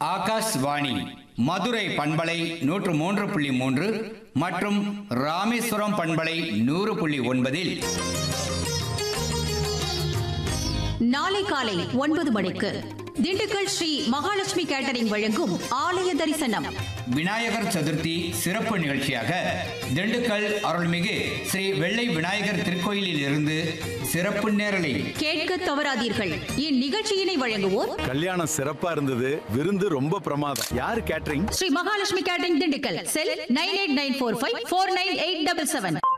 ஆகாஷ்வாணி மதுரை பண்பலை நூற்று மூன்று புள்ளி மூன்று மற்றும் ராமேஸ்வரம் பண்பலை நூறு புள்ளி ஒன்பதில் நாளை காலை ஒன்பது மணிக்கு திண்டுக்கல் ஸ்ரீ மகாலட்சுமி கேட்டரிங் வழங்கும் ஆலய தரிசனம் விநாயகர் சதுர்த்தி சிறப்பு நிகழ்ச்சியாக திண்டுக்கல் அருள்மிகு ஸ்ரீ வெள்ளை விநாயகர் திருக்கோயிலில் இருந்து சிறப்பு நேரலை கேட்க தவறாதீர்கள் இந்நிகழ்ச்சியினை வழங்குவோர் கல்யாணம் சிறப்பா இருந்தது விருந்து ரொம்ப பிரமாதம் யாரு catering Shri Mahalakshmi catering Dindigul cell nine eight nine four five four nine eight double seven